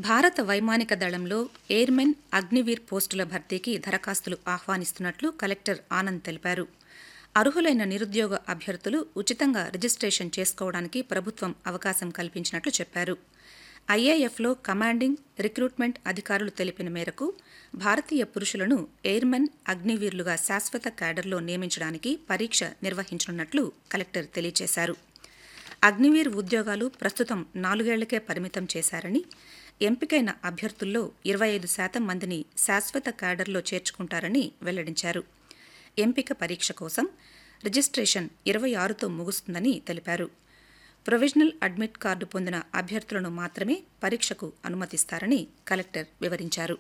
భారత వైమానిక దళంలో ఎయిర్మెన్ అగ్నివీర్ పోస్టుల భర్తీకి దరఖాస్తులు ఆహ్వానిస్తున్నట్లు కలెక్టర్ ఆనంద్ తెలిపారు అర్హులైన నిరుద్యోగ అభ్యర్థులు ఉచితంగా రిజిస్ట్రేషన్ చేసుకోవడానికి ప్రభుత్వం అవకాశం కల్పించినట్లు చెప్పారు ఐఏఎఫ్లో కమాండింగ్ రిక్రూట్మెంట్ అధికారులు తెలిపిన మేరకు భారతీయ పురుషులను ఎయిర్మెన్ అగ్నివీర్లుగా శాశ్వత క్యాడర్లో నియమించడానికి పరీక్ష నిర్వహించనున్నట్లు కలెక్టర్ తెలియజేశారు అగ్నివీర్ ఉద్యోగాలు ప్రస్తుతం నాలుగేళ్లకే పరిమితం చేశారని ఎంపికైన అభ్యర్థుల్లో ఇరవై ఐదు శాతం మందిని శాశ్వత క్యాడర్లో చేర్చుకుంటారని వెల్లడించారు ఎంపిక పరీక్ష కోసం రిజిస్ట్రేషన్ ఇరవై ఆరుతో ముగుస్తుందని తెలిపారు ప్రొవిజనల్ అడ్మిట్ కార్డు పొందిన అభ్యర్థులను మాత్రమే పరీక్షకు అనుమతిస్తారని కలెక్టర్ వివరించారు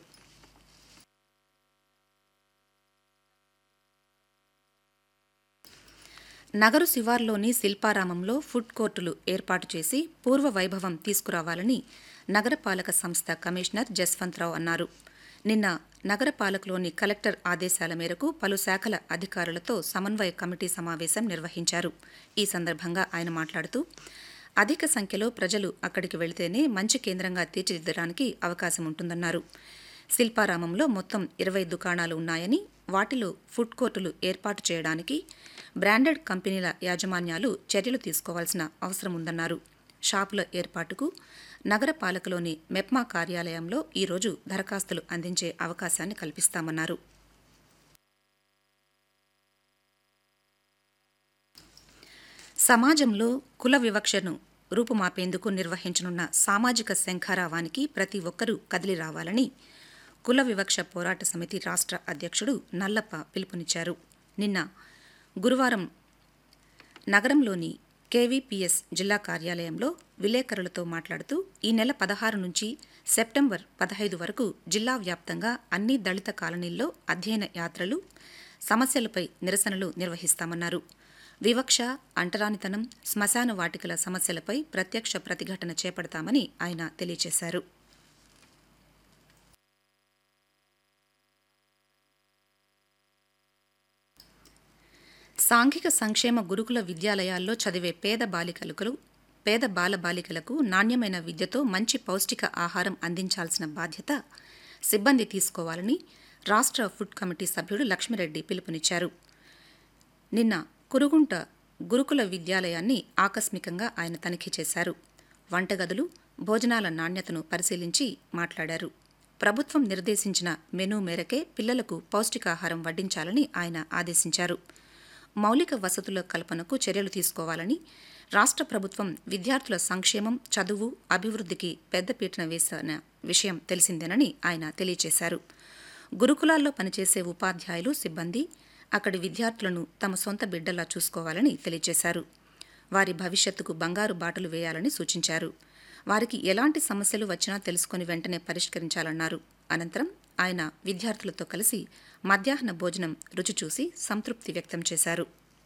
నగరు శివార్లోని శిల్పారామంలో ఫుడ్ కోర్టులు ఏర్పాటు చేసి పూర్వ వైభవం తీసుకురావాలని నగరపాలక సంస్థ కమిషనర్ జస్వంతరావు అన్నారు నిన్న నగరపాలకలోని కలెక్టర్ ఆదేశాల మేరకు పలు శాఖల అధికారులతో సమన్వయ కమిటీ సమావేశం నిర్వహించారు ఈ సందర్భంగా ఆయన మాట్లాడుతూ అధిక సంఖ్యలో ప్రజలు అక్కడికి వెళితేనే మంచి కేంద్రంగా తీర్చిదిద్దడానికి అవకాశం ఉంటుందన్నారు శిల్పారామంలో మొత్తం ఇరవై దుకాణాలు ఉన్నాయని వాటిలో ఫుడ్ కోర్టులు ఏర్పాటు చేయడానికి బ్రాండెడ్ కంపెనీల యాజమాన్యాలు చర్యలు తీసుకోవాల్సిన అవసరం ఉందన్నారు షాపుల ఏర్పాటుకు నగర పాలకలోని మెప్మా కార్యాలయంలో ఈరోజు దరఖాస్తులు అందించే అవకాశాన్ని కల్పిస్తామన్నారు సమాజంలో కుల వివక్షను రూపుమాపేందుకు నిర్వహించనున్న సామాజిక శంఖారావానికి ప్రతి ఒక్కరూ కదిలి రావాలని కుల వివక్ష పోరాట సమితి రాష్ట్ర అధ్యక్షుడు నల్లప్ప పిలుపునిచ్చారు నిన్న గురువారం నగరంలోని కేవీపీఎస్ జిల్లా కార్యాలయంలో విలేకరులతో మాట్లాడుతూ ఈ నెల పదహారు నుంచి సెప్టెంబర్ పదహైదు వరకు జిల్లా వ్యాప్తంగా అన్ని దళిత కాలనీల్లో అధ్యయన యాత్రలు సమస్యలపై నిరసనలు నిర్వహిస్తామన్నారు వివక్ష అంటరానితనం శ్మశాన వాటికల సమస్యలపై ప్రత్యక్ష ప్రతిఘటన చేపడతామని ఆయన తెలియజేశారు సాంఘిక సంక్షేమ గురుకుల విద్యాలయాల్లో చదివే పేద బాలికలకు పేద బాల బాలికలకు నాణ్యమైన విద్యతో మంచి పౌష్టిక ఆహారం అందించాల్సిన బాధ్యత సిబ్బంది తీసుకోవాలని రాష్ట్ర ఫుడ్ కమిటీ సభ్యుడు లక్ష్మిరెడ్డి పిలుపునిచ్చారు నిన్న కురుగుంట గురుకుల విద్యాలయాన్ని ఆకస్మికంగా ఆయన తనిఖీ చేశారు వంటగదులు భోజనాల నాణ్యతను పరిశీలించి మాట్లాడారు ప్రభుత్వం నిర్దేశించిన మెనూ మేరకే పిల్లలకు పౌష్టికాహారం వడ్డించాలని ఆయన ఆదేశించారు మౌలిక వసతుల కల్పనకు చర్యలు తీసుకోవాలని రాష్ట్ర ప్రభుత్వం విద్యార్థుల సంక్షేమం చదువు అభివృద్ధికి పెద్దపీటన వేసిన విషయం తెలిసిందేనని ఆయన తెలియజేశారు గురుకులాల్లో పనిచేసే ఉపాధ్యాయులు సిబ్బంది అక్కడి విద్యార్థులను తమ సొంత బిడ్డలా చూసుకోవాలని తెలియజేశారు వారి భవిష్యత్తుకు బంగారు బాటలు వేయాలని సూచించారు వారికి ఎలాంటి సమస్యలు వచ్చినా తెలుసుకుని వెంటనే పరిష్కరించాలన్నారు అనంతరం ఆయన విద్యార్థులతో కలిసి మధ్యాహ్న భోజనం రుచి చూసి సంతృప్తి వ్యక్తం చేశారు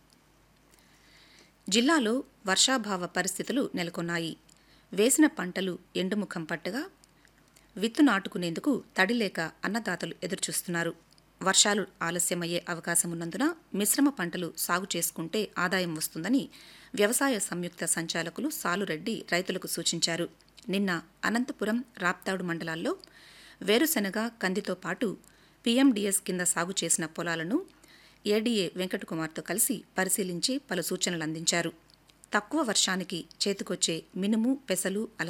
జిల్లాలో వర్షాభావ పరిస్థితులు నెలకొన్నాయి వేసిన పంటలు ఎండుముఖం పట్టగా విత్తు నాటుకునేందుకు తడి లేక అన్నదాతలు ఎదురుచూస్తున్నారు వర్షాలు ఆలస్యమయ్యే అవకాశం ఉన్నందున మిశ్రమ పంటలు సాగు చేసుకుంటే ఆదాయం వస్తుందని వ్యవసాయ సంయుక్త సంచాలకులు సాలురెడ్డి రైతులకు సూచించారు నిన్న అనంతపురం రాప్తాడు మండలాల్లో వేరుశెనగ కందితో పాటు పీఎండీఎస్ కింద సాగు చేసిన పొలాలను ఏడీఏ వెంకటకుమార్తో కలిసి పరిశీలించి పలు సూచనలు అందించారు తక్కువ వర్షానికి చేతికొచ్చే మినుము పెసలు